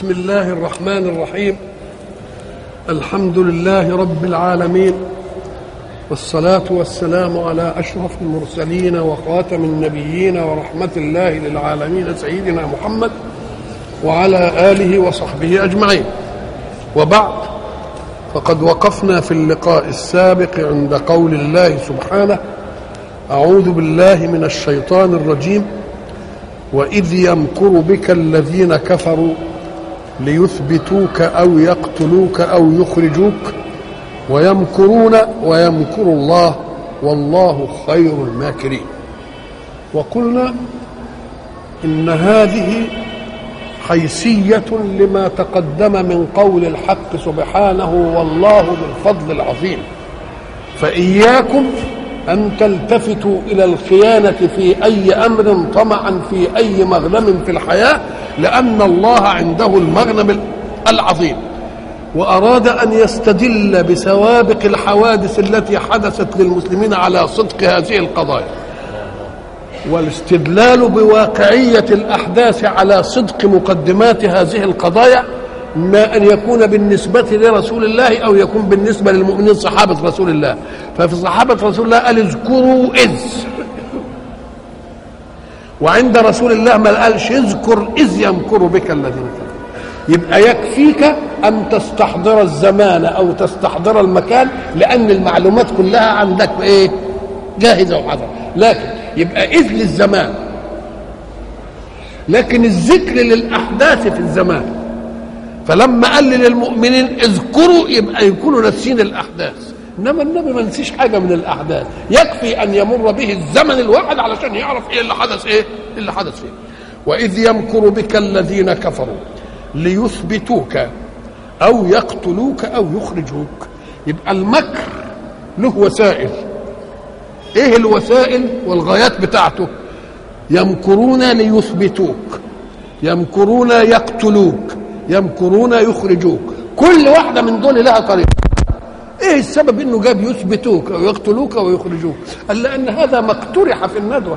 بسم الله الرحمن الرحيم الحمد لله رب العالمين والصلاة والسلام على أشرف المرسلين وخاتم النبيين ورحمة الله للعالمين سيدنا محمد وعلى آله وصحبه أجمعين وبعد فقد وقفنا في اللقاء السابق عند قول الله سبحانه أعوذ بالله من الشيطان الرجيم وإذ يمكر بك الذين كفروا ليثبتوك أو يقتلوك أو يخرجوك ويمكرون ويمكر الله والله خير الماكرين وقلنا إن هذه حيثية لما تقدم من قول الحق سبحانه والله ذو الفضل العظيم فإياكم أن تلتفتوا إلى الخيانة في أي أمر طمعا في أي مغنم في الحياة لأن الله عنده المغنم العظيم وأراد أن يستدل بسوابق الحوادث التي حدثت للمسلمين على صدق هذه القضايا والاستدلال بواقعية الأحداث على صدق مقدمات هذه القضايا ما أن يكون بالنسبة لرسول الله أو يكون بالنسبة للمؤمنين صحابة رسول الله ففي صحابة رسول الله قال اذكروا إذ وعند رسول الله ما قالش اذكر إذ يمكر بك الذين كفروا يبقى يكفيك أن تستحضر الزمان أو تستحضر المكان لأن المعلومات كلها عندك إيه جاهزة وحاضرة لكن يبقى إذ للزمان لكن الذكر للأحداث في الزمان فلما قال للمؤمنين اذكروا يبقى يكونوا ناسين الاحداث انما النبي ما نسيش حاجه من الاحداث يكفي ان يمر به الزمن الواحد علشان يعرف ايه اللي حدث ايه اللي حدث فيه واذ يمكر بك الذين كفروا ليثبتوك او يقتلوك او يخرجوك يبقى المكر له وسائل ايه الوسائل والغايات بتاعته يمكرون ليثبتوك يمكرون يقتلوك يمكرون يخرجوك كل واحدة من دول لها طريقة ايه السبب انه جاب يثبتوك او يقتلوك او يخرجوك قال لان هذا ما اقترح في الندوة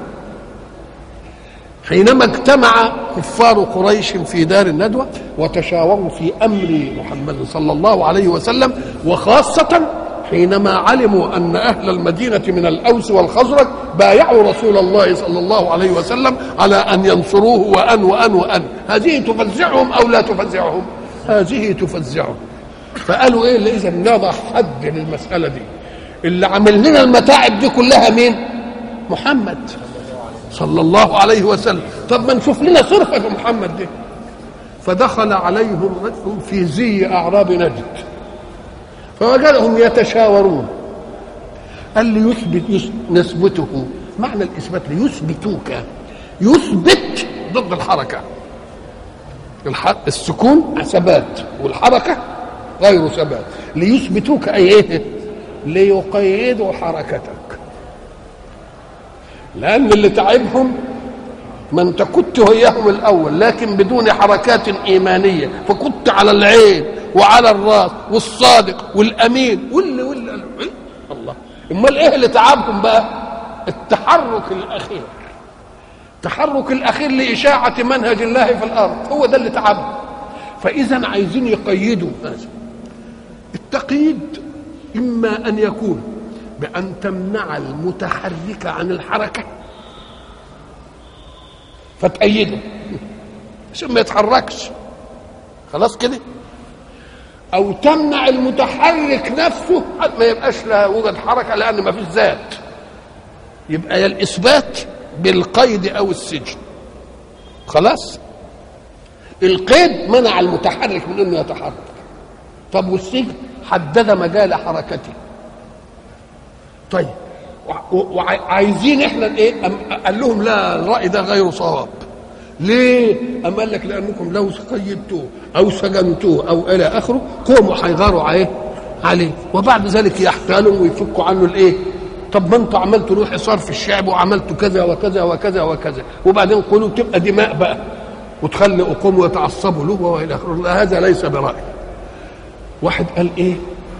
حينما اجتمع كفار قريش في دار الندوة وتشاوروا في امر محمد صلى الله عليه وسلم وخاصة حينما علموا ان اهل المدينه من الاوس والخزرج بايعوا رسول الله صلى الله عليه وسلم على ان ينصروه وان وان وان هذه تفزعهم او لا تفزعهم هذه تفزعهم فقالوا ايه اللي اذا نضع حد للمساله دي اللي عمل لنا المتاعب دي كلها مين محمد صلى الله عليه وسلم طب ما نشوف لنا صرفه في محمد دي فدخل عليهم رجل في زي اعراب نجد فوجدهم يتشاورون قال لي يثبت نثبته معنى الاثبات ليثبتوك يثبت ضد الحركه السكون ثبات والحركه غير ثبات ليثبتوك اي ايه ليقيدوا حركتك لان اللي تعبهم ما انت كنت وياهم الاول لكن بدون حركات ايمانيه فكنت على العين وعلى الراس والصادق والامين واللي واللي الله امال ايه اللي تعبهم بقى التحرك الاخير التحرك الاخير لاشاعه منهج الله في الارض هو ده اللي تعبهم فاذا عايزين يقيدوا هذا التقييد اما ان يكون بان تمنع المتحرك عن الحركه فتأيده عشان ما يتحركش خلاص كده او تمنع المتحرك نفسه ما يبقاش لا وجد حركه لان ما فيش ذات يبقى يا الاثبات بالقيد او السجن خلاص القيد منع المتحرك من انه يتحرك طب والسجن حدد مجال حركته طيب وعايزين احنا ايه قال لهم لا الراي ده غير صواب ليه؟ أم قال لك لأنكم لو قيدتوه أو سجنتوه أو إلى آخره قوموا هيغاروا عليه عليه وبعد ذلك يحتالوا ويفكوا عنه الإيه؟ طب ما أنتوا عملتوا له حصار في الشعب وعملتوا كذا وكذا وكذا وكذا وبعدين قولوا تبقى دماء بقى وتخلي قوم يتعصبوا له وإلى آخره هذا ليس برأي واحد قال إيه؟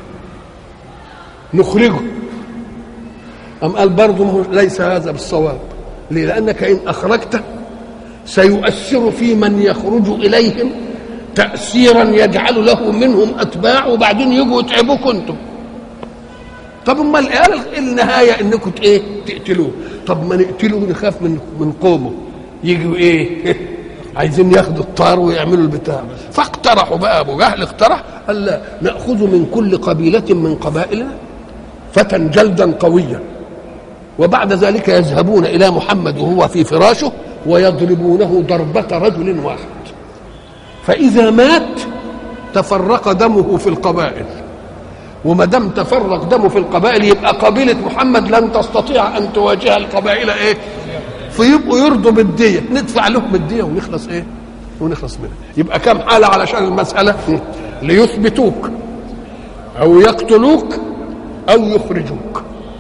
نخرجه أم قال برضه ليس هذا بالصواب ليه؟ لأنك إن أخرجته سيؤثر في من يخرج إليهم تأثيرا يجعل له منهم أتباع وبعدين يجوا يتعبوكم أنتم طب امال ايه النهايه انكم ايه تقتلوه طب ما نقتله ونخاف من من قومه يجوا ايه عايزين ياخدوا الطار ويعملوا البتاع فاقترحوا بقى ابو جهل اقترح قال لا ناخذ من كل قبيله من قبائلنا فتى جلدا قويا وبعد ذلك يذهبون الى محمد وهو في فراشه ويضربونه ضربه رجل واحد فاذا مات تفرق دمه في القبائل وما دام تفرق دمه في القبائل يبقى قبيله محمد لن تستطيع ان تواجه القبائل ايه فيبقوا يرضوا بالديه ندفع لهم الديه ونخلص ايه ونخلص منها يبقى كم حاله علشان المساله ليثبتوك او يقتلوك او يخرجوك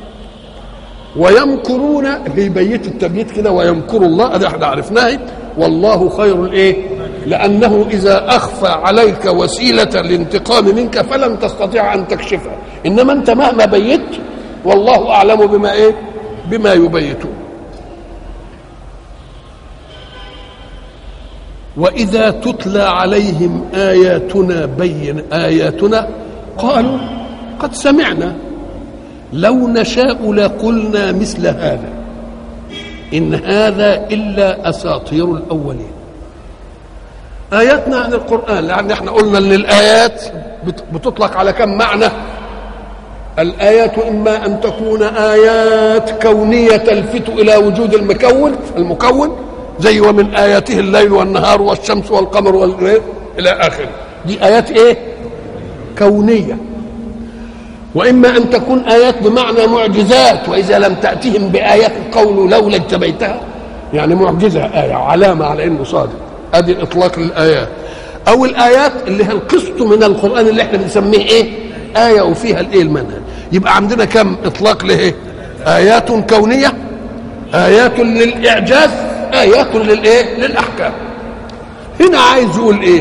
ويمكرون بيبيت التبييت كده ويمكر الله ادي احنا عرفناه والله خير الايه لانه اذا اخفى عليك وسيله الانتقام منك فلن تستطيع ان تكشفها انما انت مهما بيت والله اعلم بما ايه بما يبيتون واذا تتلى عليهم اياتنا بين اياتنا قالوا قد سمعنا لو نشاء لقلنا مثل هذا ان هذا الا اساطير الاولين اياتنا عن القران لان احنا قلنا ان الايات بتطلق على كم معنى الايات اما ان تكون ايات كونيه تلفت الى وجود المكون المكون زي ومن اياته الليل والنهار والشمس والقمر والليل الى اخره دي ايات ايه كونيه واما ان تكون ايات بمعنى معجزات واذا لم تاتهم بايات قولوا لولا اجتبيتها يعني معجزه ايه علامه على انه صادق ادي اطلاق للايات او الايات اللي هي القسط من القران اللي احنا بنسميه ايه ايه وفيها الايه المنهج يبقى عندنا كم اطلاق لايه ايات كونيه ايات للاعجاز ايات للايه للاحكام هنا عايز يقول ايه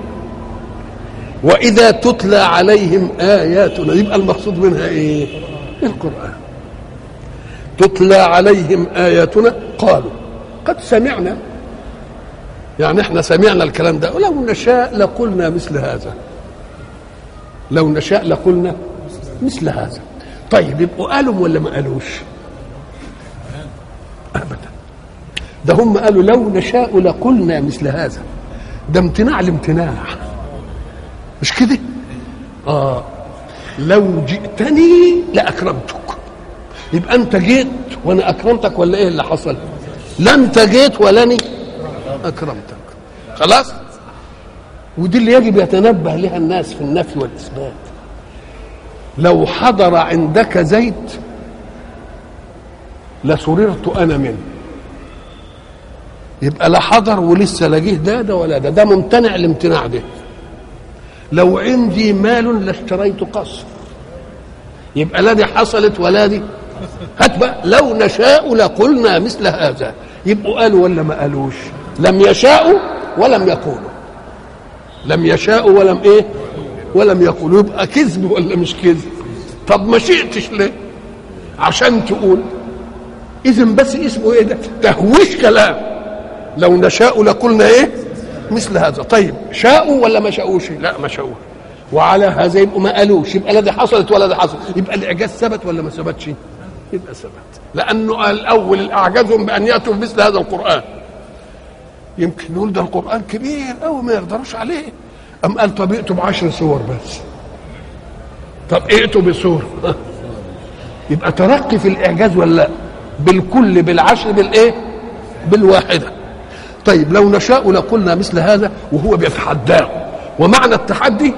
واذا تتلى عليهم اياتنا يبقى المقصود منها ايه القران تتلى عليهم اياتنا قالوا قد سمعنا يعني احنا سمعنا الكلام ده ولو نشاء لقلنا مثل هذا لو نشاء لقلنا مثل هذا طيب يبقوا قالوا ولا ما قالوش ابدا ده هم قالوا لو نشاء لقلنا مثل هذا ده امتناع الامتناع مش كده اه لو جئتني لاكرمتك يبقى انت جيت وانا اكرمتك ولا ايه اللي حصل لا انت جيت ولاني اكرمتك خلاص ودي اللي يجب يتنبه لها الناس في النفي والاثبات لو حضر عندك زيد لسررت انا منه يبقى لا حضر ولسه لا جه ده ده ولا ده ده ممتنع الامتناع ده لو عندي مال لاشتريت قصر يبقى لا دي حصلت ولا دي هات بقى لو نشاء لقلنا مثل هذا يبقوا قالوا ولا ما قالوش لم يشاءوا ولم يقولوا لم يشاءوا ولم ايه ولم يقولوا يبقى كذب ولا مش كذب طب ما شئتش ليه عشان تقول اذا بس اسمه ايه ده تهويش كلام لو نشاء لقلنا ايه مثل هذا طيب شاءوا ولا ما شاءوش لا ما شاءوا وعلى هذا يبقوا ما قالوش يبقى لا دي حصلت ولا دي حصلت يبقى الاعجاز ثبت ولا ما ثبتش يبقى ثبت لانه الاول اعجزهم بان ياتوا بمثل هذا القران يمكن نقول ده القران كبير قوي ما يقدروش عليه ام قال طب ائتوا بعشر سور بس طب ائتوا بسور يبقى ترقي في الاعجاز ولا لا بالكل بالعشر بالايه بالواحده طيب لو نشاء لقلنا مثل هذا وهو بيتحداه ومعنى التحدي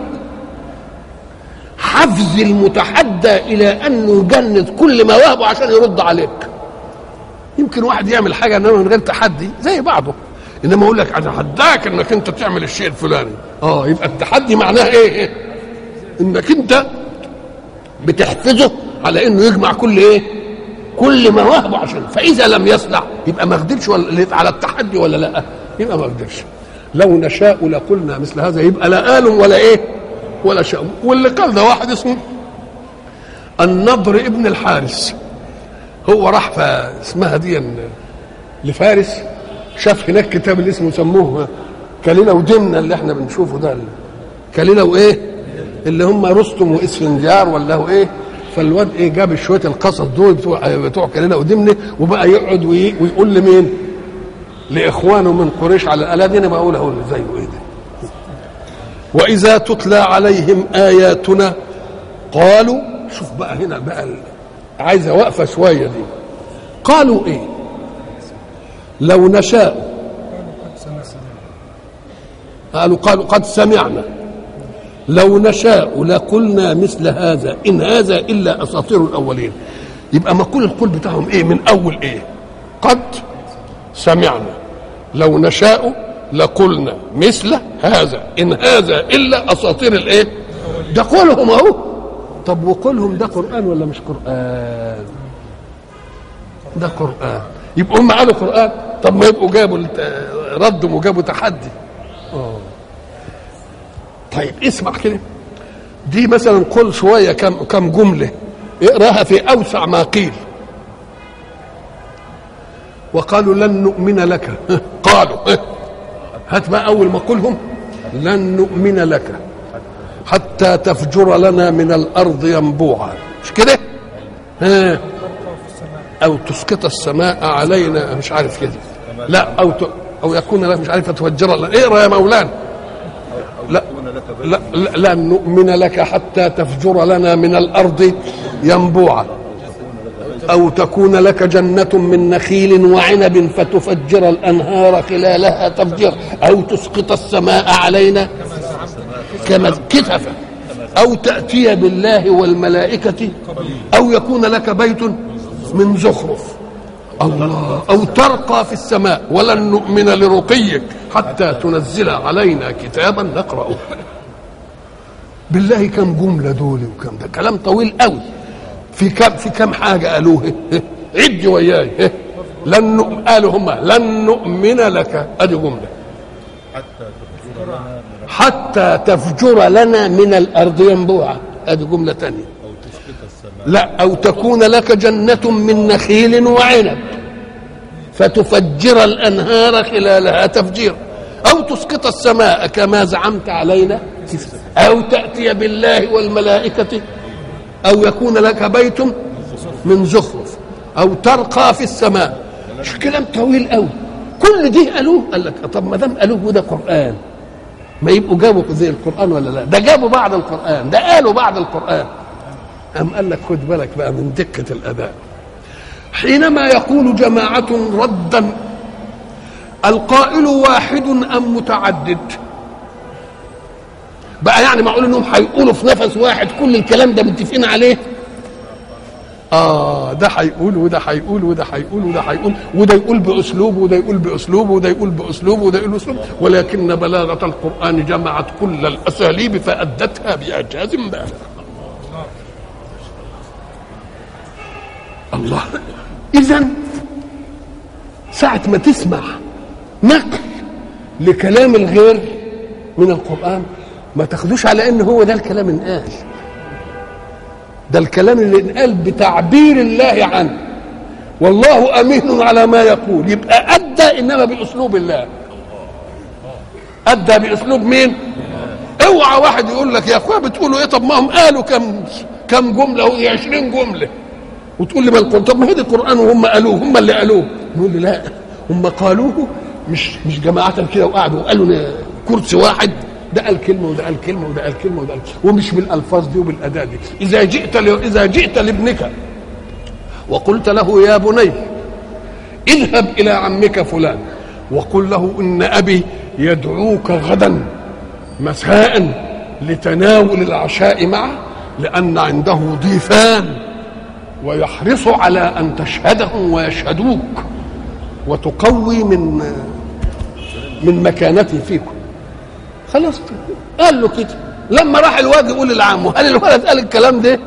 حفز المتحدى الى انه يجند كل ما وهبه عشان يرد عليك يمكن واحد يعمل حاجه انما من غير تحدي زي بعضه انما اقول لك اتحداك انك انت تعمل الشيء الفلاني اه يبقى التحدي معناه ايه انك انت بتحفزه على انه يجمع كل ايه كل ما وهبه عشان فاذا لم يصنع يبقى ما قدرش ولا على التحدي ولا لا يبقى ما قدرش لو نشاء لقلنا مثل هذا يبقى لا قال ولا ايه ولا شاء واللي قال ده واحد اسمه النضر ابن الحارث هو راح اسمها دي لفارس شاف هناك كتاب اللي اسمه سموه كليله ودمنه اللي احنا بنشوفه ده كليله وايه اللي هم رستم واسفنجار ولا هو ايه فالواد ايه جاب شويه القصص دول بتوع بتوع كليله ودمنه وبقى يقعد وي- ويقول لمين؟ لاخوانه من قريش على الاله دي انا بقول اهو زيه ايه ده واذا تتلى عليهم اياتنا قالوا شوف بقى هنا بقى ال- عايزه وقفه شويه دي قالوا ايه لو نشاء قالوا قالوا قد سمعنا لو نشاء لقلنا مثل هذا ان هذا الا اساطير الاولين يبقى ما كل القول بتاعهم ايه من اول ايه قد سمعنا لو نشاء لقلنا مثل هذا ان هذا الا اساطير الايه ده قولهم اهو طب وقولهم ده قران ولا مش قران ده قران يبقوا هم قالوا قران طب ما يبقوا جابوا الت- ردوا وجابوا تحدي اه طيب اسمع كده دي مثلا قل شويه كم كم جمله اقراها في اوسع ما قيل وقالوا لن نؤمن لك قالوا هات بقى اول ما قلهم لن نؤمن لك حتى تفجر لنا من الارض ينبوعا مش كده ها او تسقط السماء علينا مش عارف كده لا او ت... او يكون لك مش عارف تفجر لنا اقرا يا مولانا لا لا لا لن نؤمن لك حتى تفجر لنا من الارض ينبوعا أو تكون لك جنة من نخيل وعنب فتفجر الأنهار خلالها تفجير أو تسقط السماء علينا كما كتفا أو تأتي بالله والملائكة أو يكون لك بيت من زخرف الله أو ترقى في السماء ولن نؤمن لرقيك حتى تنزل علينا كتابا نقرأه بالله كم جملة دول وكم ده كلام طويل قوي في كم في كم حاجة قالوه عد وياي لن نؤ- قالوا هم لن نؤمن لك ادي جملة حتى تفجر لنا من الارض ينبوعا ادي جملة تانية لا او تكون لك جنة من نخيل وعنب فتفجر الانهار خلالها تفجير او تسقط السماء كما زعمت علينا او تاتي بالله والملائكه او يكون لك بيت من زخرف او ترقى في السماء مش كلام طويل قوي كل دي قالوه قال لك طب ما دام قالوه وده قران ما يبقوا جابوا زي القران ولا لا ده جابوا بعد القران ده قالوا بعد القران أم قال لك خد بالك بقى من دقة الأداء حينما يقول جماعة ردا القائل واحد أم متعدد بقى يعني معقول انهم هيقولوا في نفس واحد كل الكلام ده متفقين عليه اه ده هيقول وده هيقول وده هيقول وده هيقول وده يقول باسلوب وده يقول باسلوب وده يقول باسلوب وده يقول باسلوب ولكن بلاغه القران جمعت كل الاساليب فادتها باعجاز بالغ الله اذا ساعه ما تسمع نقل لكلام الغير من القران ما تاخدوش على ان هو ده الكلام انقال ده الكلام اللي انقال بتعبير الله عنه والله امين على ما يقول يبقى ادى انما باسلوب الله ادى باسلوب مين اوعى واحد يقول لك يا اخويا بتقولوا ايه طب ما هم قالوا كم كم جمله وهي 20 جمله وتقول لي ما القران طب ما هي دي القران وهم قالوه هم اللي قالوه نقول لي لا هم قالوه مش مش جماعه كده وقعدوا وقالوا كرسي واحد ده قال كلمه وده قال كلمه وده قال كلمه وده قال كلمة ومش بالالفاظ دي وبالاداء دي اذا جئت ل... اذا جئت لابنك وقلت له يا بني اذهب الى عمك فلان وقل له ان ابي يدعوك غدا مساء لتناول العشاء معه لان عنده ضيفان ويحرص على ان تشهدهم ويشهدوك وتقوي من من مكانته فيكم خلاص قال له كده لما راح الواد يقول لعمه هل الولد قال الكلام ده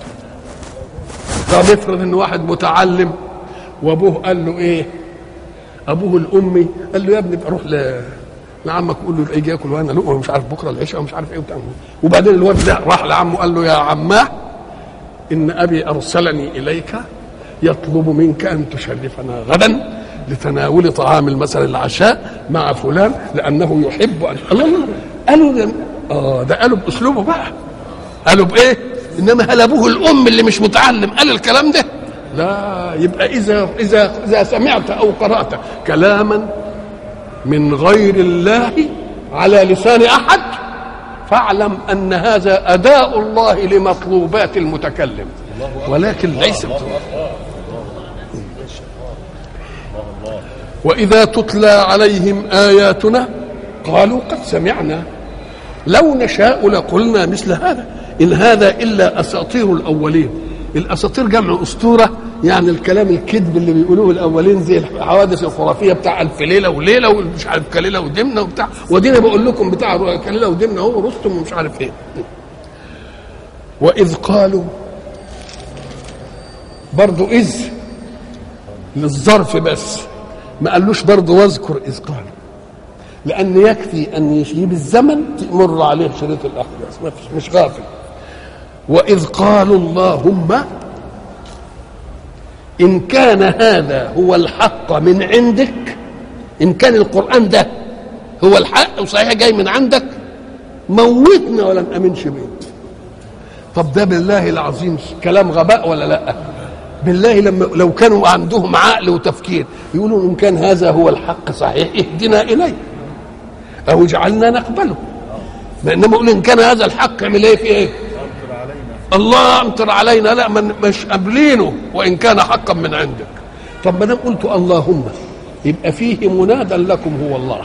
طب افرض ان واحد متعلم وابوه قال له ايه ابوه الامي قال له يا ابني روح ل... لعمك قول له يجي ياكل وانا لقمه مش عارف بكره العشاء ومش عارف ايه وبتاع وبعدين الواد ده راح لعمه قال له يا عماه ان ابي ارسلني اليك يطلب منك ان تشرفنا غدا لتناول طعام مثلا العشاء مع فلان لانه يحب ان الله الله قالوا ده اه ده قالوا باسلوبه بقى قالوا بايه انما هل ابوه الام اللي مش متعلم قال الكلام ده لا يبقى اذا اذا اذا سمعت او قرات كلاما من غير الله على لسان احد فاعلم ان هذا اداء الله لمطلوبات المتكلم ولكن ليس واذا تتلى عليهم اياتنا قالوا قد سمعنا لو نشاء لقلنا مثل هذا ان هذا الا اساطير الاولين الاساطير جمع اسطوره يعني الكلام الكذب اللي بيقولوه الاولين زي الحوادث الخرافيه بتاع الف ليله وليله ومش عارف كليله ودمنه وبتاع ودينا بقول لكم بتاع كليله ودمنه هو رستم ومش عارف ايه واذ قالوا برضو اذ للظرف بس ما قالوش برضو واذكر اذ قالوا لان يكفي ان يجيب الزمن تمر عليه شريط الاحداث ما فيش مش غافل واذ قالوا اللهم ان كان هذا هو الحق من عندك ان كان القران ده هو الحق وصحيح جاي من عندك موتنا ولا نامنش بيه طب ده بالله العظيم كلام غباء ولا لا بالله لما لو كانوا عندهم عقل وتفكير يقولوا ان كان هذا هو الحق صحيح اهدنا اليه او اجعلنا نقبله ما انما اقول ان كان هذا الحق اعمل ايه في ايه الله امطر علينا لا من مش قابلينه وان كان حقا من عندك طب ما دام قلت اللهم يبقى فيه منادى لكم هو الله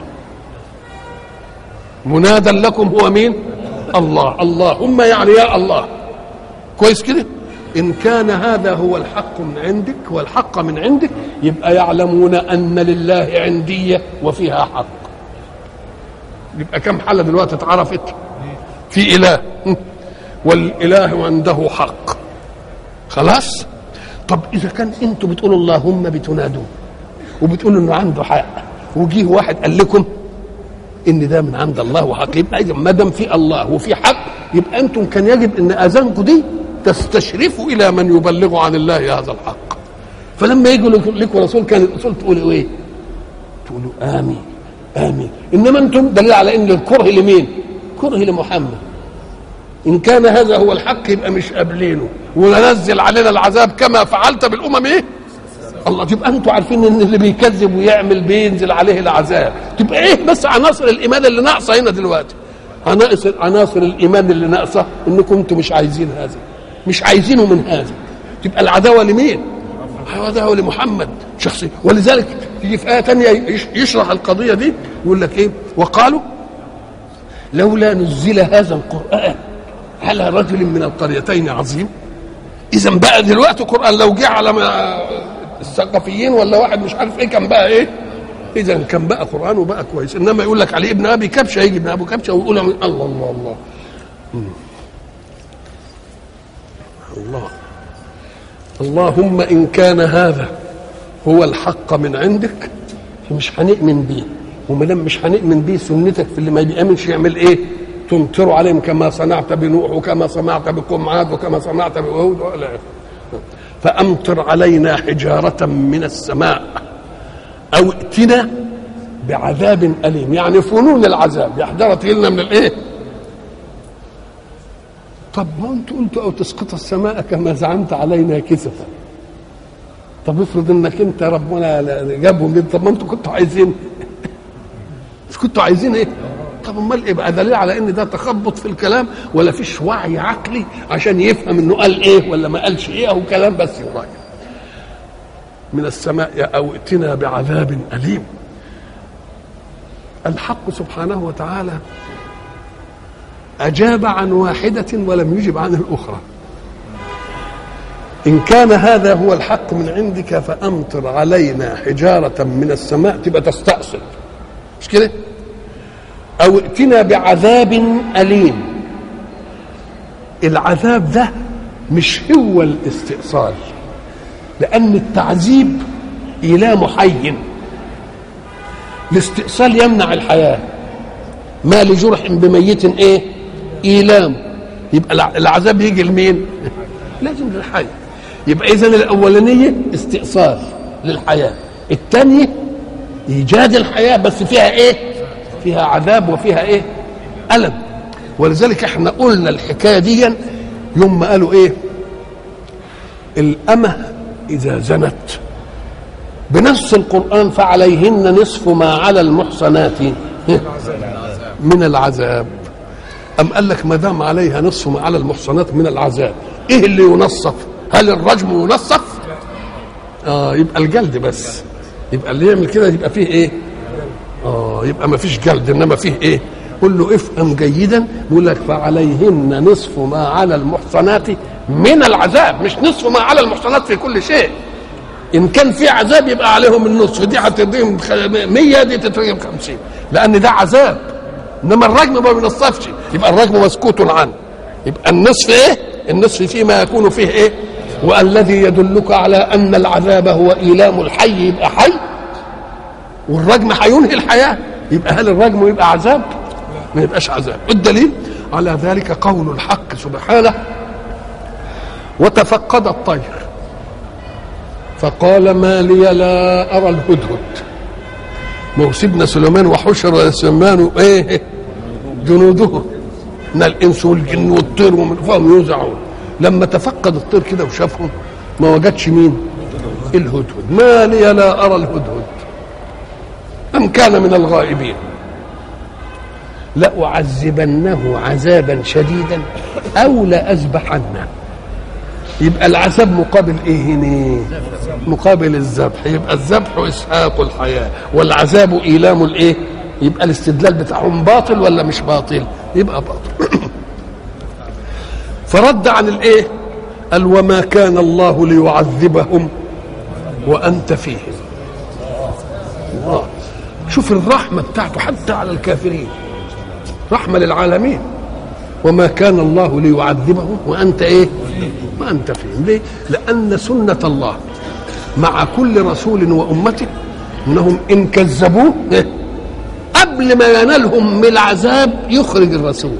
منادى لكم هو مين الله اللهم يعني يا الله كويس كده ان كان هذا هو الحق من عندك والحق من عندك يبقى يعلمون ان لله عنديه وفيها حق يبقى كم حاله دلوقتي اتعرفت في اله والاله عنده حق خلاص طب اذا كان انتوا بتقولوا اللهم بتنادوه وبتقولوا انه عنده حق وجيه واحد قال لكم ان ده من عند الله وحق يبقى ما دام في الله وفي حق يبقى انتم كان يجب ان اذانكم دي تستشرفوا الى من يبلغ عن الله هذا الحق فلما يجوا لكم رسول كان الاصول تقولوا ايه؟ تقولوا امين امين انما انتم دليل على ان الكره لمين؟ كره لمحمد ان كان هذا هو الحق يبقى مش قابلينه وننزل علينا العذاب كما فعلت بالامم ايه الله تبقى انتوا عارفين ان اللي بيكذب ويعمل بينزل عليه العذاب تبقى ايه بس عناصر الايمان اللي ناقصه هنا دلوقتي عناصر عناصر الايمان اللي ناقصه انكم انتوا مش عايزين هذا مش عايزينه من هذا تبقى العداوه لمين العداوه لمحمد شخصيا ولذلك تيجي في ايه ثانيه يشرح القضيه دي يقول لك ايه وقالوا لولا نزل هذا القران على رجل من القريتين عظيم اذا بقى دلوقتي القران لو جه على الثقافيين ولا واحد مش عارف ايه كان بقى ايه اذا كان بقى قران وبقى كويس انما يقول لك عليه ابن ابي كبشه يجي ابن ابو كبشه ويقول الله الله الله الله اللهم ان كان هذا هو الحق من عندك فمش هنؤمن بيه وما دام مش هنؤمن بيه سنتك في اللي ما بيامنش يعمل ايه؟ تمطر عليهم كما صنعت بنوح وكما صنعت بقوم عاد وكما صنعت بهود ولا فامطر علينا حجاره من السماء او ائتنا بعذاب اليم يعني فنون العذاب يحضرت لنا من الايه؟ طب ما انتوا قلتوا او تسقط السماء كما زعمت علينا كسفا طب افرض انك انت ربنا جابهم دي طب ما انتوا كنتوا عايزين مش كنتوا عايزين ايه؟ طب امال ايه بقى دليل على ان ده تخبط في الكلام ولا فيش وعي عقلي عشان يفهم انه قال ايه ولا ما قالش ايه او كلام بس يراجع من السماء او ائتنا بعذاب اليم الحق سبحانه وتعالى اجاب عن واحده ولم يجب عن الاخرى ان كان هذا هو الحق من عندك فامطر علينا حجاره من السماء تبقى تستأصل مش كده او ائتنا بعذاب اليم العذاب ده مش هو الاستئصال لان التعذيب ايلام حي الاستئصال يمنع الحياه ما لجرح بميت ايه ايلام يبقى العذاب يجي لمين لازم للحي يبقى اذا الاولانيه استئصال للحياه الثانيه ايجاد الحياه بس فيها ايه فيها عذاب وفيها ايه الم ولذلك احنا قلنا الحكايه دي يوم ما قالوا ايه الامه اذا زنت بنص القران فعليهن نصف ما على المحصنات من العذاب أم قال لك ما دام عليها نصف ما على المحصنات من العذاب ايه اللي ينصف هل الرجم ينصف اه يبقى الجلد بس يبقى اللي يعمل كده يبقى فيه ايه اه يبقى ما فيش جلد انما فيه ايه قل له افهم جيدا بيقول لك فعليهن نصف ما على المحصنات من العذاب مش نصف ما على المحصنات في كل شيء ان كان في عذاب يبقى عليهم النصف دي هتديهم 100 دي تترجم 50 لان ده عذاب انما الرجم ما بينصفش يبقى الرجم مسكوت عنه يبقى النصف ايه النصف فيما يكون فيه ايه والذي يدلك على ان العذاب هو ايلام الحي يبقى حي والرجم هينهي الحياه يبقى هل الرجم يبقى عذاب ما يبقاش عذاب الدليل على ذلك قول الحق سبحانه وتفقد الطير فقال ما لي لا ارى الهدهد ما هو سيدنا سليمان وحشر سليمان ايه جنوده من الانس والجن والطير ومن فهم يوزعون لما تفقد الطير كده وشافهم ما وجدش مين الهدهد ما لي لا ارى الهدهد ام كان من الغائبين لأعذبنه عذابا شديدا أو لأذبحنه يبقى العذاب مقابل ايه هنا مقابل الذبح يبقى الذبح اسحاق الحياه والعذاب ايلام الايه يبقى الاستدلال بتاعهم باطل ولا مش باطل يبقى باطل فرد عن الايه قال وما كان الله ليعذبهم وانت فيهم الله شوف الرحمه بتاعته حتى على الكافرين رحمه للعالمين وما كان الله ليعذبهم وانت ايه ما انت فيهم ليه لان سنه الله مع كل رسول وامته انهم ان كذبوه قبل ما ينالهم من العذاب يخرج الرسول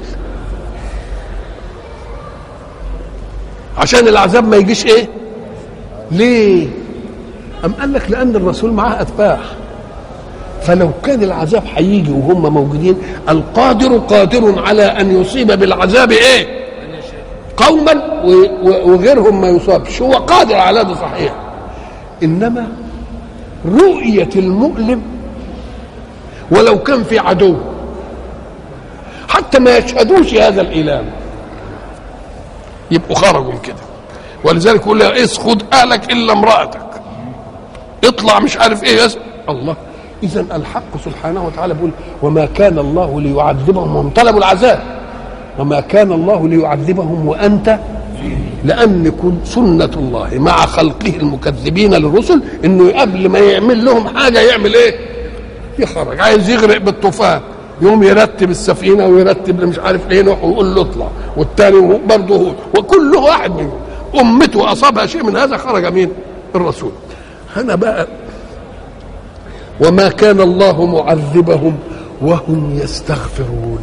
عشان العذاب ما يجيش ايه ليه أم قال لك لأن الرسول معاه أتباع فلو كان العذاب هيجي وهم موجودين القادر قادر على أن يصيب بالعذاب إيه قوما وغيرهم ما يصابش هو قادر على ده صحيح إنما رؤية المؤلم ولو كان في عدو حتى ما يشهدوش هذا الإيلام يبقوا خرجوا كده ولذلك يقول لها اسخد اهلك الا امراتك اطلع مش عارف ايه يس الله اذا الحق سبحانه وتعالى بيقول وما كان الله ليعذبهم وهم طلبوا العذاب وما كان الله ليعذبهم وانت لان كن سنه الله مع خلقه المكذبين للرسل انه قبل ما يعمل لهم حاجه يعمل ايه يخرج عايز يغرق بالطوفان يوم يرتب السفينه ويرتب مش عارف ايه نوح ويقول له اطلع والثاني برضه هو وكل واحد منهم امته اصابها شيء من هذا خرج مين؟ الرسول هنا بقى وما كان الله معذبهم وهم يستغفرون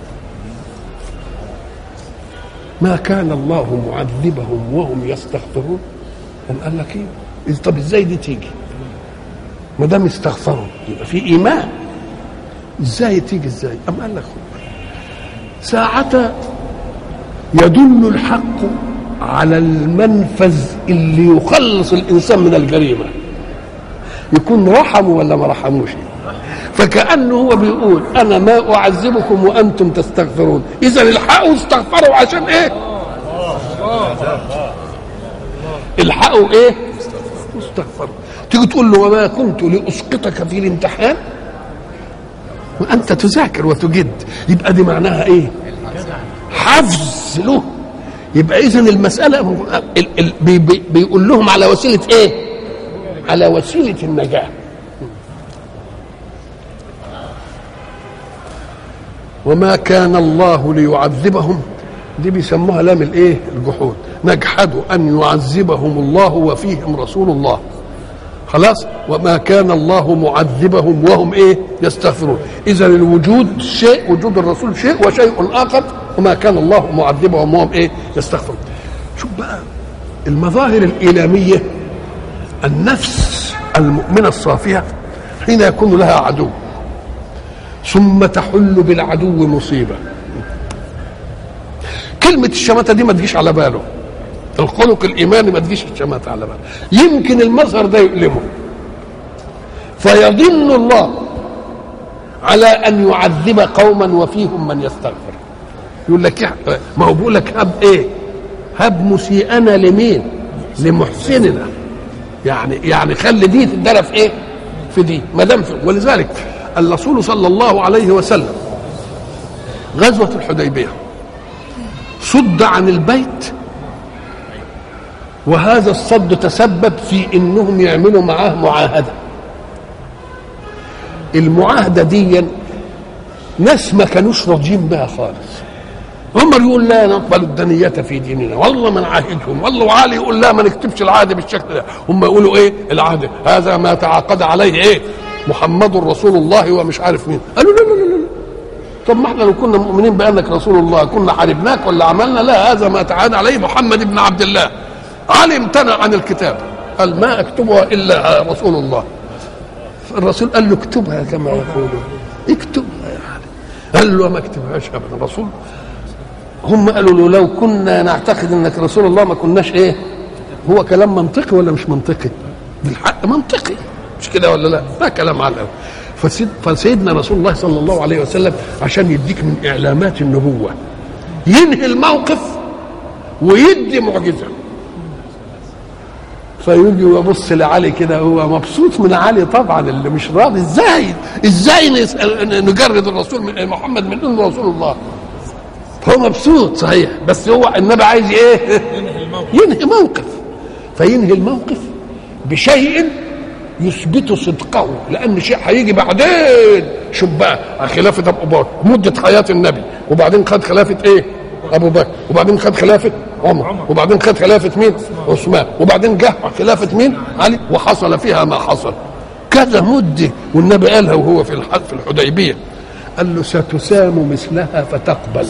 ما كان الله معذبهم وهم يستغفرون قام قال لك ايه طب ازاي دي تيجي ما دام استغفروا يبقى في ايمان ازاي تيجي ازاي ام قال لك ساعة يدل الحق على المنفذ اللي يخلص الانسان من الجريمه يكون رحمه ولا ما رحموش فكانه هو بيقول انا ما اعذبكم وانتم تستغفرون اذا الحقوا استغفروا عشان ايه الحقوا ايه استغفروا تيجي تقول له وما كنت لاسقطك في الامتحان وانت تذاكر وتجد يبقى دي معناها ايه حفظ له يبقى اذا المساله ال ال بي بي بيقول لهم على وسيله ايه على وسيله النجاه وما كان الله ليعذبهم دي بيسموها لام الايه الجحود نجحد ان يعذبهم الله وفيهم رسول الله خلاص وما كان الله معذبهم وهم ايه يستغفرون اذا الوجود شيء وجود الرسول شيء وشيء اخر وما كان الله معذبهم وهم ايه يستغفرون شوف بقى المظاهر الايلاميه النفس المؤمنة الصافية حين يكون لها عدو ثم تحل بالعدو مصيبة كلمة الشماتة دي ما تجيش على باله الخلق الإيماني ما تجيش الشماتة على باله يمكن المظهر ده يؤلمه فيظن الله على أن يعذب قوما وفيهم من يستغفر يقول لك ما هو بيقول لك هب ايه هب مسيئنا لمين لمحسننا يعني يعني خلي دي تدرى في ايه في دي ما دام ولذلك الرسول صلى الله عليه وسلم غزوة الحديبية صد عن البيت وهذا الصد تسبب في انهم يعملوا معاه معاهده المعاهده دي ناس ما كانوش راضيين بها خالص عمر يقول لا نقبل الدنية في ديننا والله ما نعاهدهم والله وعلي يقول لا ما نكتبش العهد بالشكل ده هم يقولوا ايه العهد هذا ما تعاقد عليه ايه محمد رسول الله ومش عارف مين قالوا لا لا لا لا طب ما احنا لو كنا مؤمنين بانك رسول الله كنا حاربناك ولا عملنا لا هذا ما تعاهد عليه محمد بن عبد الله علي امتنع عن الكتاب قال ما اكتبها الا رسول الله الرسول قال له اكتبها كما يقولون اكتبها يا علي قال له ما اكتبهاش ابدا رسول هم قالوا له لو كنا نعتقد انك رسول الله ما كناش ايه هو كلام منطقي ولا مش منطقي بالحق منطقي مش كده ولا لا ده كلام على الأول. فسيد فسيدنا رسول الله صلى الله عليه وسلم عشان يديك من اعلامات النبوه ينهي الموقف ويدي معجزه فيجي ويبص لعلي كده هو مبسوط من علي طبعا اللي مش راضي ازاي ازاي نسأل نجرد الرسول من محمد من انه رسول الله هو مبسوط صحيح بس هو النبي عايز ايه ينهي موقف فينهي الموقف بشيء يثبت صدقه لان شيء هيجي بعدين شوف بقى خلافه ابو بكر مده حياه النبي وبعدين خد خلافه ايه ابو بكر وبعدين خد خلافه عمر وبعدين خد خلافه مين عثمان وبعدين جه خلافه مين علي وحصل فيها ما حصل كذا مده والنبي قالها وهو في في الحديبيه قال له ستسام مثلها فتقبل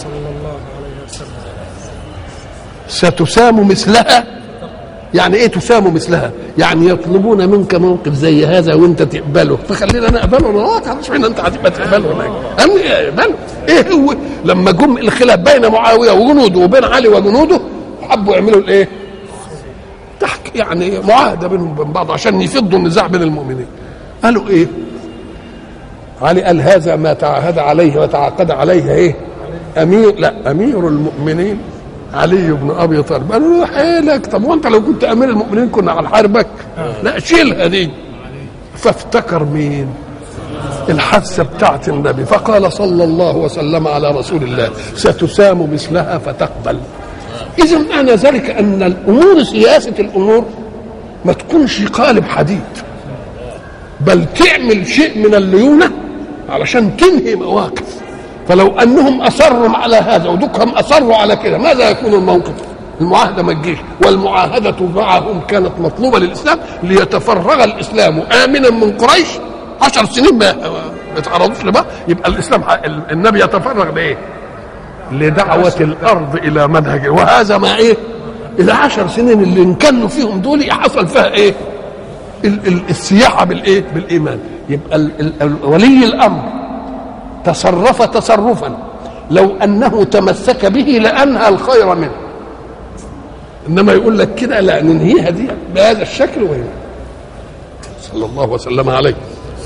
ستسام مثلها يعني ايه تسام مثلها يعني يطلبون منك موقف زي هذا وانت تقبله فخلينا نقبله لا تعرفش مين انت هتبقى تقبله هناك اقبله ايه هو لما جم الخلاف بين معاويه وجنوده وبين علي وجنوده حبوا يعملوا الايه تحك يعني معاهده بينهم وبين بعض عشان يفضوا النزاع بين المؤمنين قالوا ايه علي قال هذا ما تعاهد عليه وتعاقد عليه ايه امير لا امير المؤمنين علي بن ابي طالب قالوا له حيلك طب وانت لو كنت امير المؤمنين كنا هنحاربك لا شيلها دي فافتكر مين الحادثه بتاعت النبي فقال صلى الله وسلم على رسول الله ستسام مثلها فتقبل اذا معنى ذلك ان الامور سياسه الامور ما تكونش قالب حديد بل تعمل شيء من الليونه علشان تنهي مواقف فلو انهم اصروا على هذا ودكهم اصروا على كده ماذا يكون الموقف المعاهده ما تجيش والمعاهده معهم كانت مطلوبه للاسلام ليتفرغ الاسلام امنا من قريش عشر سنين ما ما يتعرضوش لبعض يبقى الاسلام النبي يتفرغ لايه؟ لدعوه الارض الى منهجه وهذا ما ايه؟ العشر سنين اللي انكنوا فيهم دول حصل فيها ايه؟ السياحه بالايه؟ بالايمان يبقى ال ال ولي الامر تصرف تصرفا لو انه تمسك به لانهى الخير منه انما يقول لك كده لا ننهيها دي بهذا الشكل وهي صلى الله وسلم عليه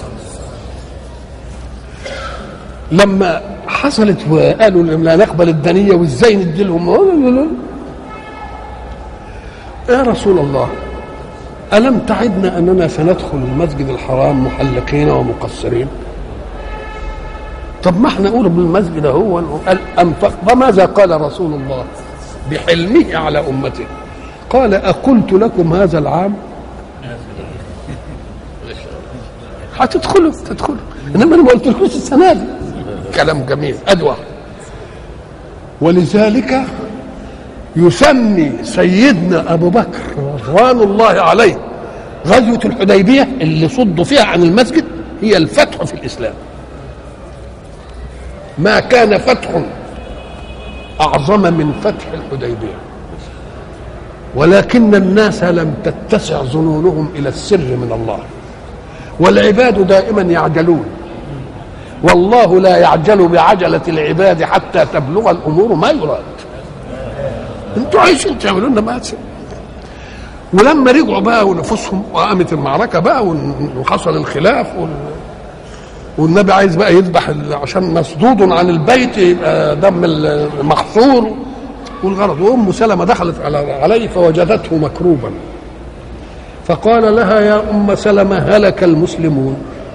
لما حصلت وقالوا لا نقبل الدنيه وازاي ندي لهم يا رسول الله ألم تعدنا أننا سندخل المسجد الحرام محلقين ومقصرين طب ما احنا نقول بالمسجد هو قال أنفق وماذا قال رسول الله بحلمه على أمته قال أقلت لكم هذا العام هتدخلوا تدخلوا انما انا ما قلتلكوش السنه دي كلام جميل ادوى ولذلك يسمي سيدنا ابو بكر رضوان الله عليه غزوه الحديبيه اللي صدوا فيها عن المسجد هي الفتح في الاسلام ما كان فتح اعظم من فتح الحديبيه ولكن الناس لم تتسع ظنونهم الى السر من الله والعباد دائما يعجلون والله لا يعجل بعجلة العباد حتى تبلغ الأمور ما يراد انتوا عايشين تعملوا لنا ما ولما رجعوا بقى ونفوسهم وقامت المعركة بقى وحصل الخلاف وال... والنبي عايز بقى يذبح عشان مسدود عن البيت يبقى دم المحصور والغرض وام سلمه دخلت على عليه فوجدته مكروبا فقال لها يا ام سلمه هلك المسلمون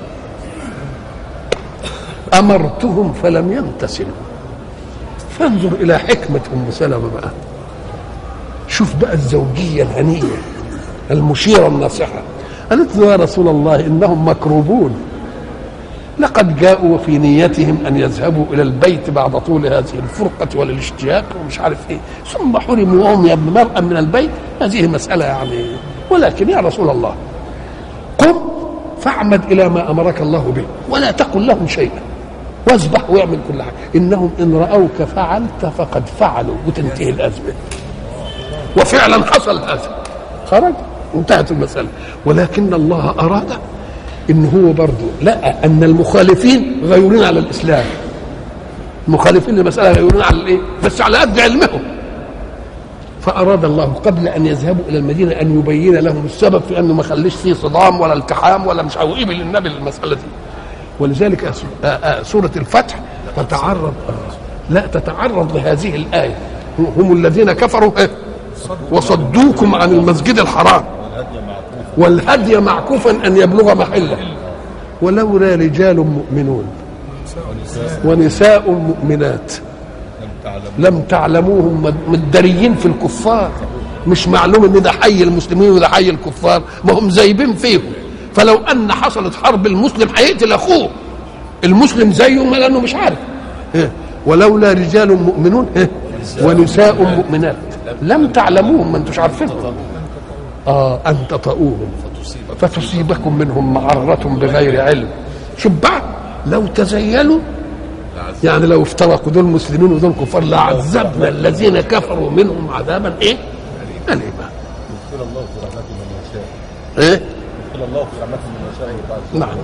امرتهم فلم يمتثلوا فانظر الى حكمه ام سلمه بقى شوف بقى الزوجيه الهنيه المشيره الناصحه قالت له يا رسول الله انهم مكروبون لقد جاءوا في نيتهم ان يذهبوا الى البيت بعد طول هذه الفرقه والاشتياق ومش عارف ايه ثم حرموا وهم يا ابن مرأة من البيت هذه مسألة يعني ولكن يا رسول الله قم فاعمد الى ما امرك الله به ولا تقل لهم شيئا واذبح واعمل كل حاجه انهم ان راوك فعلت فقد فعلوا وتنتهي الازمه وفعلا حصل هذا خرج انتهت المساله ولكن الله اراد ان هو برضه لا ان المخالفين غيورين على الاسلام المخالفين للمساله غيورين على الايه بس على قد علمهم فاراد الله قبل ان يذهبوا الى المدينه ان يبين لهم السبب في انه ما خليش فيه صدام ولا التحام ولا مش عاوز يقبل النبي للمساله دي ولذلك سوره الفتح تتعرض لا تتعرض لهذه الايه هم الذين كفروا وصدوكم عن المسجد الحرام والهدي معكوفا ان يبلغ محله ولولا رجال مؤمنون ونساء مؤمنات لم تعلموهم مدريين في الكفار مش معلوم ان ده حي المسلمين وده حي الكفار ما هم زايبين فيهم فلو ان حصلت حرب المسلم هيقتل اخوه المسلم زيه ما لانه مش عارف ولولا رجال مؤمنون ونساء مؤمنات لم تعلموهم ما انتوش عارفينهم اه ان تطؤوهم فتصيبكم منهم معرة بغير علم شوف بقى لو تزيلوا يعني لو افترقوا دول مسلمين ودول كفار لعذبنا الذين كفروا منهم عذابا ايه؟ أليما يدخل الله في رحمته من يشاء ايه؟ يدخل الله في رحمته من يشاء ويطاع نعم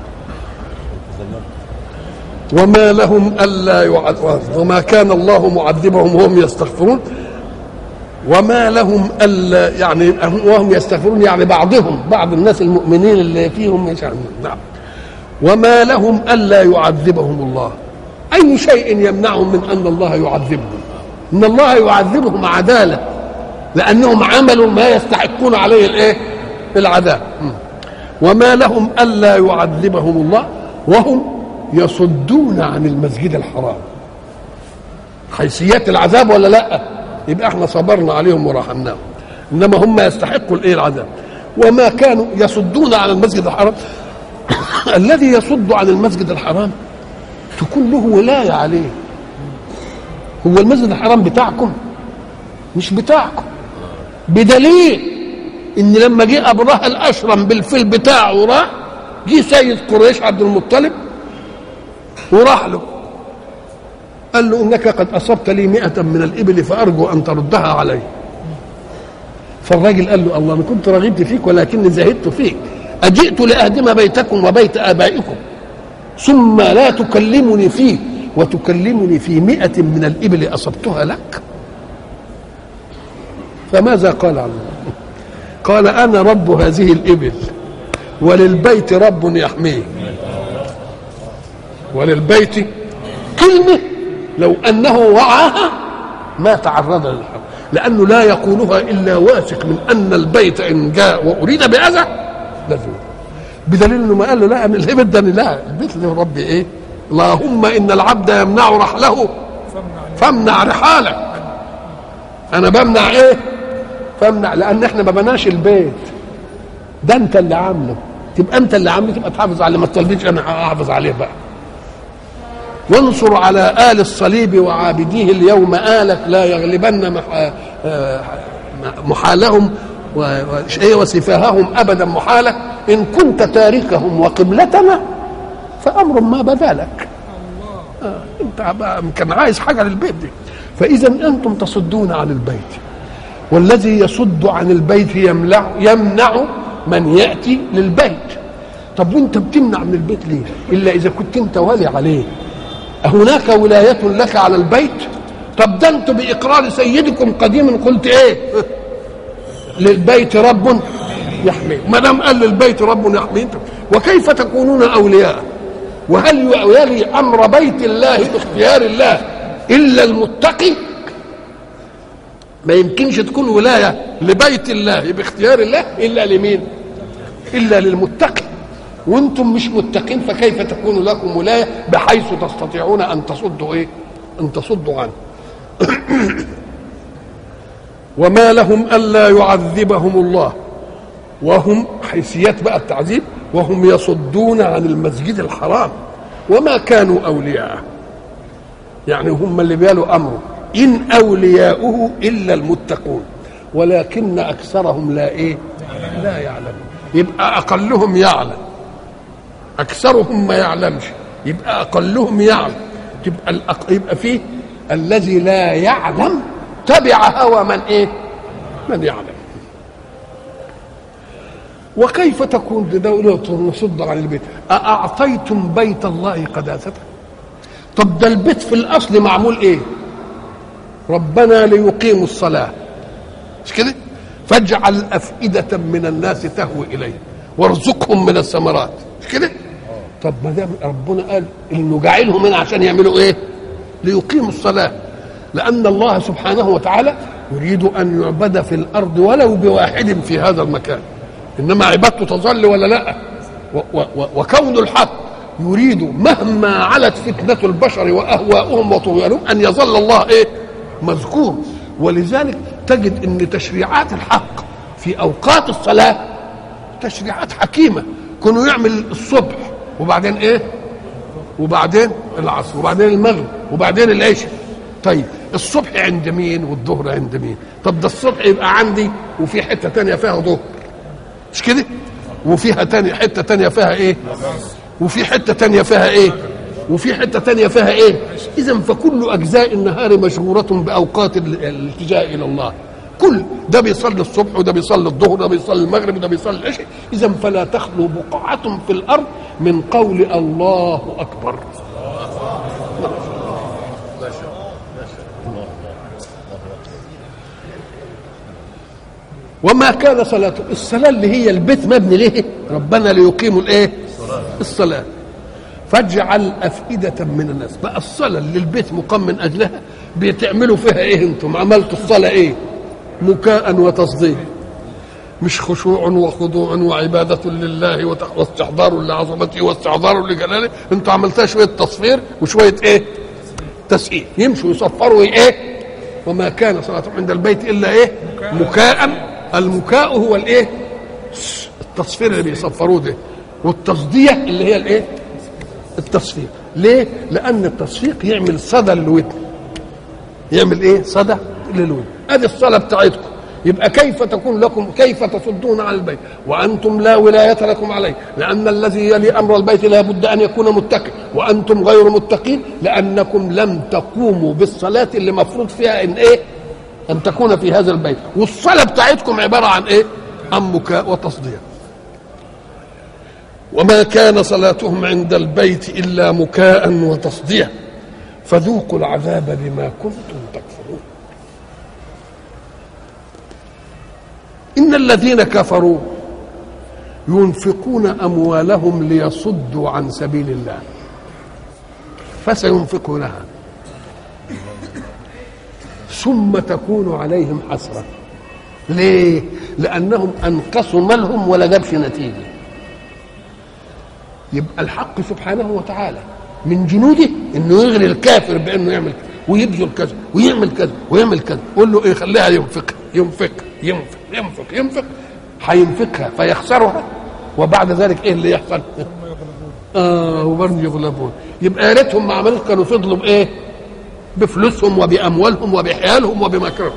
وما لهم الا يعذبون وما كان الله معذبهم وهم يستغفرون وما لهم الا يعني وهم يستغفرون يعني بعضهم بعض الناس المؤمنين اللي فيهم مش عارف- نعم وما لهم الا يعذبهم الله اي شيء يمنعهم من ان الله يعذبهم ان الله يعذبهم عداله لانهم عملوا ما يستحقون عليه الايه العذاب م. وما لهم الا يعذبهم الله وهم يصدون عن المسجد الحرام حيثيات العذاب ولا لا يبقى احنا صبرنا عليهم ورحمناهم انما هم يستحقوا الايه العذاب وما كانوا يصدون عن المسجد الحرام الذي يصد عن المسجد الحرام تكون له ولايه عليه هو المسجد الحرام بتاعكم مش بتاعكم بدليل ان لما جه ابرهه الاشرم بالفيل بتاعه وراح جه سيد قريش عبد المطلب وراح له قال له انك قد اصبت لي مئة من الابل فارجو ان تردها علي فالراجل قال له الله انا كنت رغبت فيك ولكني زهدت فيك اجئت لاهدم بيتكم وبيت ابائكم ثم لا تكلمني فيه وتكلمني في مئة من الإبل أصبتها لك فماذا قال الله قال أنا رب هذه الإبل وللبيت رب يحميه وللبيت كلمة لو أنه وعاها ما تعرض للحرب لأنه لا يقولها إلا واثق من أن البيت إن جاء وأريد بأذى لازم بدليل انه ما قال له لا انا الابل ده لا البيت له ربي ايه اللهم ان العبد يمنع رحله فامنع رحالك انا بمنع ايه فامنع لان احنا ما بناش البيت ده انت اللي عامله تبقى انت اللي عامله تبقى تحافظ عليه ما تطلبيش انا احافظ عليه بقى وانصر على آل الصليب وعابديه اليوم آلك لا يغلبن مح... آه، محالهم و... و... إيه وسفاههم أبدا محالة إن كنت تاركهم وقبلتنا فأمر ما بدا لك آه، انت بقى كان عايز حاجة للبيت دي فإذا أنتم تصدون عن البيت والذي يصد عن البيت يمنع يمنع من يأتي للبيت طب وانت بتمنع من البيت ليه الا اذا كنت انت والي عليه هناك ولايه لك على البيت طب ده انتوا باقرار سيدكم قديما قلت ايه للبيت رب يحميه ما دام قال للبيت رب يحميه وكيف تكونون اولياء وهل يلي امر بيت الله باختيار الله الا المتقي ما يمكنش تكون ولايه لبيت الله باختيار الله الا لمين الا للمتقي وانتم مش متقين فكيف تكون لكم ولايه بحيث تستطيعون ان تصدوا ايه ان تصدوا عنه وما لهم الا يعذبهم الله وهم حيثيات بقى التعذيب وهم يصدون عن المسجد الحرام وما كانوا اولياءه يعني هم اللي بيالوا امره ان اولياؤه الا المتقون ولكن اكثرهم لا ايه لا يعلمون يبقى اقلهم يعلم اكثرهم ما يعلمش يبقى اقلهم يعلم تبقى الأق... يبقى فيه الذي لا يعلم تبع هوى من ايه من يعلم وكيف تكون دولة نصد عن البيت أأعطيتم بيت الله قداسته طب ده البيت في الأصل معمول إيه ربنا ليقيموا الصلاة مش كده فاجعل أفئدة من الناس تهوي إليه وارزقهم من الثمرات مش كده طب ما دام ربنا قال انه جعلهم هنا عشان يعملوا ايه ليقيموا الصلاه لان الله سبحانه وتعالى يريد ان يعبد في الارض ولو بواحد في هذا المكان انما عبادته تظل ولا لا و- و- وكون الحق يريد مهما علت فتنه البشر واهواؤهم وطغيانهم ان يظل الله ايه مذكور ولذلك تجد ان تشريعات الحق في اوقات الصلاه تشريعات حكيمه كانوا يعمل الصبح وبعدين ايه وبعدين العصر وبعدين المغرب وبعدين العشاء طيب الصبح عند مين والظهر عند مين طب ده الصبح يبقى عندي وفي حته تانية فيها ظهر مش كده وفيها تاني حته تانية فيها ايه وفي حته تانية فيها ايه وفي حته تانية فيها ايه اذا فكل اجزاء النهار مشغوره باوقات ال- الالتجاء الى الله كل ده بيصلي الصبح وده بيصلي الظهر وده بيصلي المغرب وده بيصلي العشاء اذا فلا تخلو بقعه في الارض من قول الله اكبر وما كان صلاته الصلاة اللي هي البيت مبني ليه ربنا ليقيموا الايه الصلاة فاجعل أفئدة من الناس بقى الصلاة اللي البيت مقام من أجلها بتعملوا فيها ايه انتم عملتوا الصلاة ايه مكاء وتصديق مش خشوع وخضوع وعبادة لله وتق- واستحضار لعظمته واستعظار لجلاله انتوا عملتها شوية تصفير وشوية ايه تسقيف يمشوا يصفروا ايه وما كان صلاتهم عند البيت الا ايه مكاء المكاء هو الايه التصفير اللي بيصفروه ده والتصدية اللي هي الايه التصفير ليه لان التصفيق يعمل صدى للودن يعمل ايه صدى للودن ادي الصلاه بتاعتكم يبقى كيف تكون لكم كيف تصدون عن البيت وانتم لا ولايه لكم عليه لان الذي يلي امر البيت لا بد ان يكون متقي وانتم غير متقين لانكم لم تقوموا بالصلاه اللي مفروض فيها ان ايه ان تكون في هذا البيت والصلاه بتاعتكم عباره عن ايه عن بكاء وتصديق وما كان صلاتهم عند البيت الا مكاء وتصديع فذوقوا العذاب بما كنتم تكفرون ان الذين كفروا ينفقون اموالهم ليصدوا عن سبيل الله فسينفقونها ثم تكون عليهم حسره ليه لانهم انقصوا مالهم ولا جابش نتيجه يبقى الحق سبحانه وتعالى من جنوده انه يغري الكافر بانه يعمل كذا ويبذل كذا ويعمل كذا ويعمل كذا قول له ايه خليها ينفق ينفق ينفق ينفق ينفق هينفقها فيخسرها وبعد ذلك ايه اللي يحصل؟ اه وبرضه يغلبون يبقى يا ريتهم ما عملوش كانوا فضلوا بايه؟ بفلوسهم وباموالهم وبحيالهم وبمكرهم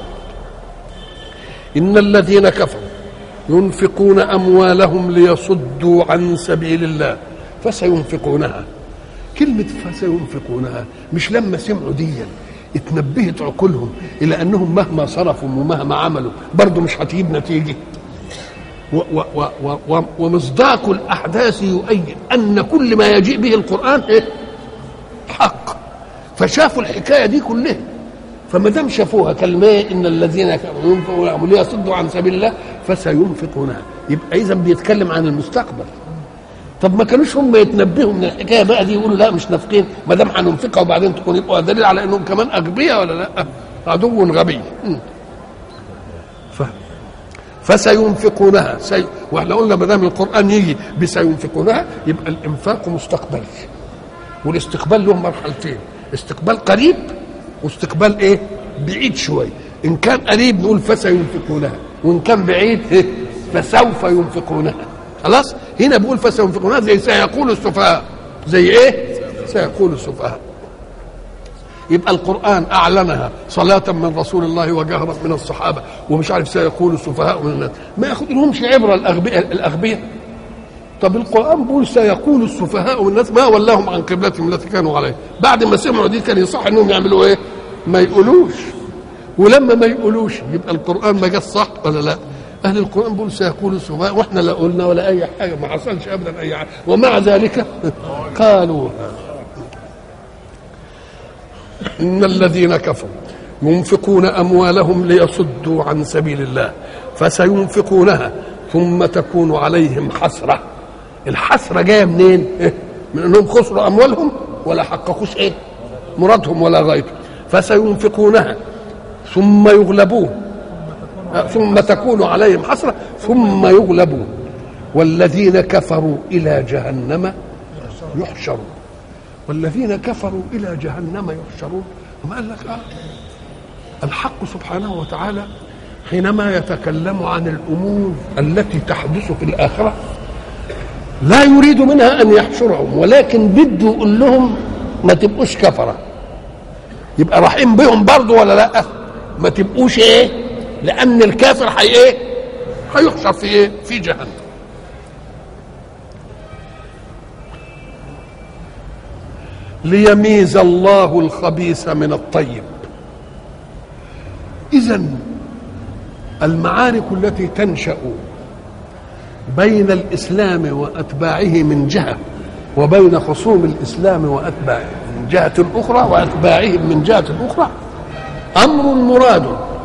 ان الذين كفروا ينفقون اموالهم ليصدوا عن سبيل الله فسينفقونها كلمة فسينفقونها مش لما سمعوا ديا اتنبهت عقولهم إلى أنهم مهما صرفوا ومهما عملوا برضه مش هتجيب نتيجة و و و و و ومصداق الاحداث يؤيد ان كل ما يجيء به القران ايه حق فشافوا الحكايه دي كلها فما دام شافوها كلمه ان الذين كفروا ينفقوا ليصدوا عن سبيل الله فسينفقونها يبقى اذا بيتكلم عن المستقبل طب ما كانوش هم يتنبهوا من الحكايه بقى دي يقولوا لا مش نافقين ما دام هننفقها وبعدين تكون يبقى دليل على انهم كمان اغبياء ولا لا عدو غبي م. ف... فسينفقونها سي... واحنا قلنا ما دام القران يجي بسينفقونها يبقى الانفاق مستقبلي والاستقبال له مرحلتين استقبال قريب واستقبال ايه بعيد شويه ان كان قريب نقول فسينفقونها وان كان بعيد إيه؟ فسوف ينفقونها خلاص هنا بيقول فسينفقونها زي سيقول السفهاء زي ايه سيقول السفهاء يبقى القرآن أعلنها صلاة من رسول الله وجهرا من الصحابة ومش عارف سيقول السفهاء من الناس ما ياخد لهمش عبرة الأغبياء الأغبياء طب القرآن بيقول سيقول السفهاء من الناس ما ولاهم عن قبلتهم التي كانوا عليها بعد ما سمعوا دي كان يصح انهم يعملوا ايه؟ ما يقولوش ولما ما يقولوش يبقى القرآن ما جاش صح ولا لا؟ أهل القرآن بيقول سيقول السفهاء واحنا لا قلنا ولا أي حاجة ما حصلش أبدا أي حاجة ومع ذلك قالوا إن الذين كفروا ينفقون أموالهم ليصدوا عن سبيل الله فسينفقونها ثم تكون عليهم حسرة الحسرة جاية منين؟ إيه؟ من أنهم خسروا أموالهم ولا حققوش إيه؟ مرادهم ولا غايتهم فسينفقونها ثم يغلبون ثم تكون عليهم حسرة ثم يغلبون والذين كفروا إلى جهنم يحشرون والذين كفروا إلى جهنم يحشرون ثم قال لك آه الحق سبحانه وتعالى حينما يتكلم عن الأمور التي تحدث في الآخرة لا يريد منها أن يحشرهم ولكن بده يقول لهم ما تبقوش كفرة يبقى رحيم بهم برضه ولا لا ما تبقوش ايه لأن الكافر حي ايه هيحشر في ايه في جهنم ليميز الله الخبيث من الطيب اذا المعارك التي تنشا بين الاسلام واتباعه من جهه وبين خصوم الاسلام واتباعه من جهه اخرى واتباعهم من جهه اخرى امر مراد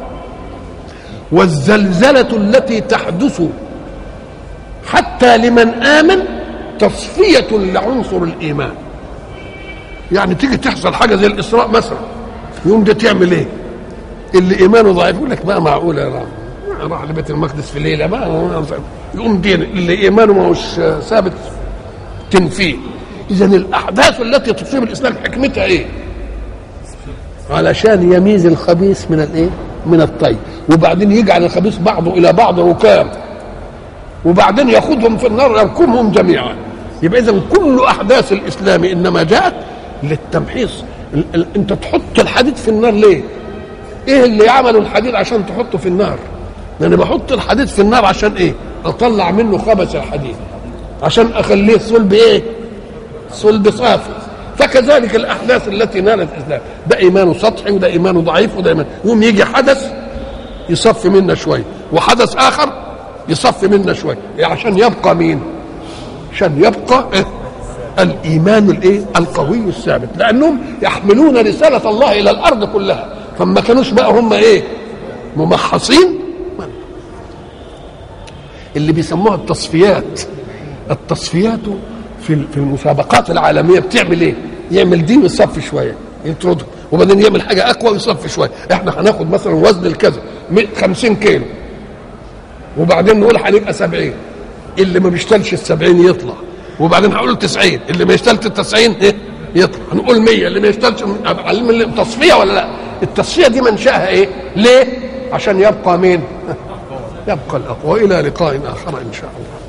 والزلزله التي تحدث حتى لمن امن تصفيه لعنصر الايمان يعني تيجي تحصل حاجه زي الاسراء مثلا يوم ده تعمل ايه اللي ايمانه ضعيف يقول لك بقى معقوله يا رب راح لبيت المقدس في ليله بقى يقوم دين اللي ايمانه ما هوش ثابت تنفيه اذا الاحداث التي تصيب الاسلام حكمتها ايه علشان يميز الخبيث من الايه من الطيب وبعدين يجعل الخبيث بعضه الى بعض ركام وبعدين ياخذهم في النار يركمهم جميعا يبقى اذا كل احداث الاسلام انما جاءت للتمحيص ال- ال- انت تحط الحديد في النار ليه ايه اللي عملوا الحديد عشان تحطه في النار انا بحط الحديد في النار عشان ايه اطلع منه خبث الحديد عشان اخليه صلب ايه صلب صافي فكذلك الاحداث التي نالت الاسلام ده ايمانه سطحي وده ايمانه ضعيف وده ايمان يوم يجي حدث يصفي منا شويه وحدث اخر يصفي منا شويه عشان يبقى مين عشان يبقى إيه؟ الايمان الايه القوي الثابت لانهم يحملون رساله الله الى الارض كلها فما كانوش بقى هم ايه ممحصين اللي بيسموها التصفيات التصفيات في في المسابقات العالميه بتعمل ايه يعمل دي ويصفي شويه يطرده وبعدين يعمل حاجه اقوى ويصفي شويه احنا هناخد مثلا وزن الكذا 50 كيلو وبعدين نقول هنبقى 70 اللي ما بيشتلش ال 70 يطلع وبعدين هقول 90 اللي ما يشتلش ال 90 ايه يطلع هنقول 100 اللي ما يشتلش علم التصفيه ولا لا التصفيه دي منشاها ايه ليه عشان يبقى مين يبقى الاقوى الى لقاء اخر ان شاء الله